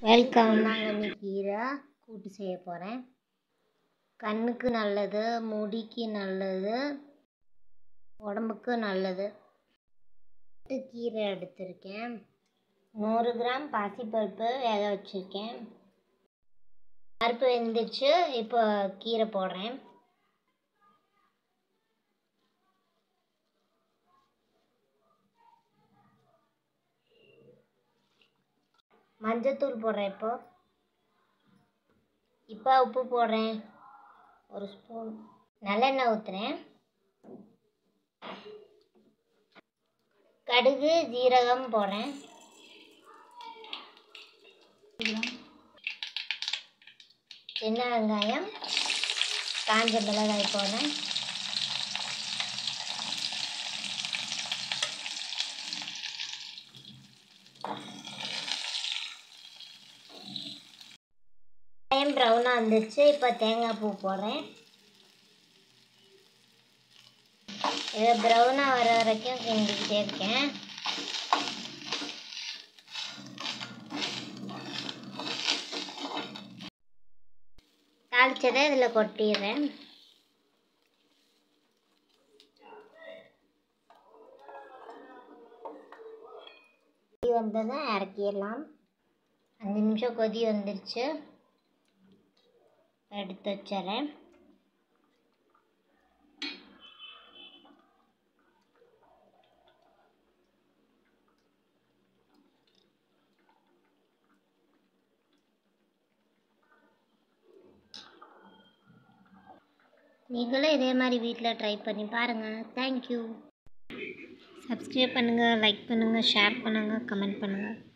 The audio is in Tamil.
வெல்கம் நாங்கள் இன்னைக்கு கீரை கூட்டு செய்ய போகிறேன் கண்ணுக்கு நல்லது முடிக்கு நல்லது உடம்புக்கு நல்லது கீரை எடுத்திருக்கேன் நூறு கிராம் பாசிப்பருப்பு வேக வச்சுருக்கேன் பருப்பு வெந்துச்சு இப்போ கீரை போடுறேன் மஞ்சத்தூள் போடுறேன் இப்போ இப்போ உப்பு போடுறேன் ஒரு ஸ்பூன் நல்லெண்ணெய் ஊற்றுறேன் கடுகு ஜீரகம் போடுறேன் சின்ன வெங்காயம் காஞ்ச மிளகாய் போடுறேன் வெங்காயம் ப்ரௌனாக வந்துருச்சு இப்போ தேங்காய் பூ போடுறேன் இது ப்ரௌனாக வர வரைக்கும் கிண்டிக்கிட்டே இருக்கேன் தாளிச்சதை இதில் கொட்டிடுறேன் கொதி வந்ததும் இறக்கிடலாம் அஞ்சு நிமிஷம் கொதி வந்துருச்சு எடுத்து வச்சிடறேன் நீங்களும் இதே மாதிரி வீட்டில் ட்ரை பண்ணி பாருங்கள் தேங்க்யூ சப்ஸ்கிரைப் பண்ணுங்கள் லைக் பண்ணுங்கள் ஷேர் பண்ணுங்கள் கமெண்ட் பண்ணுங்கள்